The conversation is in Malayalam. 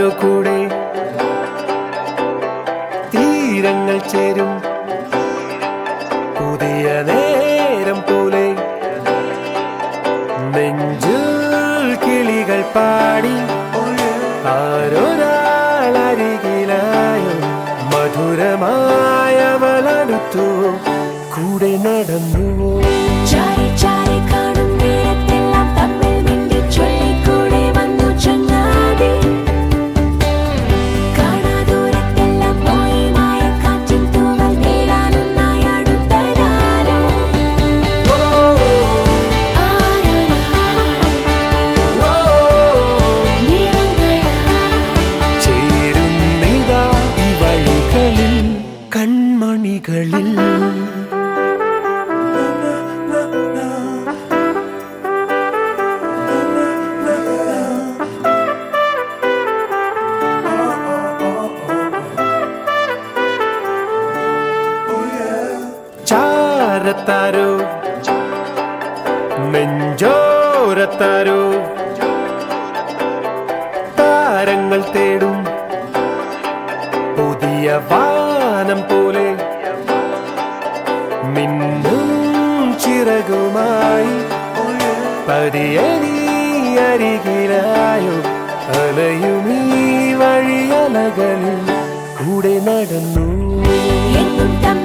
വന്നു കൂടെ തീരങ്ങൾ ചേരും പുതിയ നേരം പോലെ നെഞ്ചിൽ കിളികൾ പാടി ആരൊരാളരികിലായോ മധുരമായവളടുത്തു കൂടെ നടന്നു ചാരി ചാരി കാണും നേരത്തെല്ലാം തമ്മിൽ മിണ്ടി ചൊല്ലിക്കൂടെ വന്നു ചങ്ങാതി കാണാദൂരത്തെല്ലാം പോയി മായ കാറ്റിൻ തൂവൽ തേടാനൊന്നായി അടുത്തതാരോ ചേരുന്നിതാ ഈ വഴികളിൽ കൺമണികളിൽ ചാരത്താരോ നെഞ്ചോരത്താരോ താരങ്ങൾ തേടും പുതിയ വാനം പോലെ മിന്നും ചിറകുമായി പതിയെ നീ അരികിലായോ അലയുമീ വഴിയലകളിൽ കൂടെ നടന്നു എന്നും തമ്മിൽ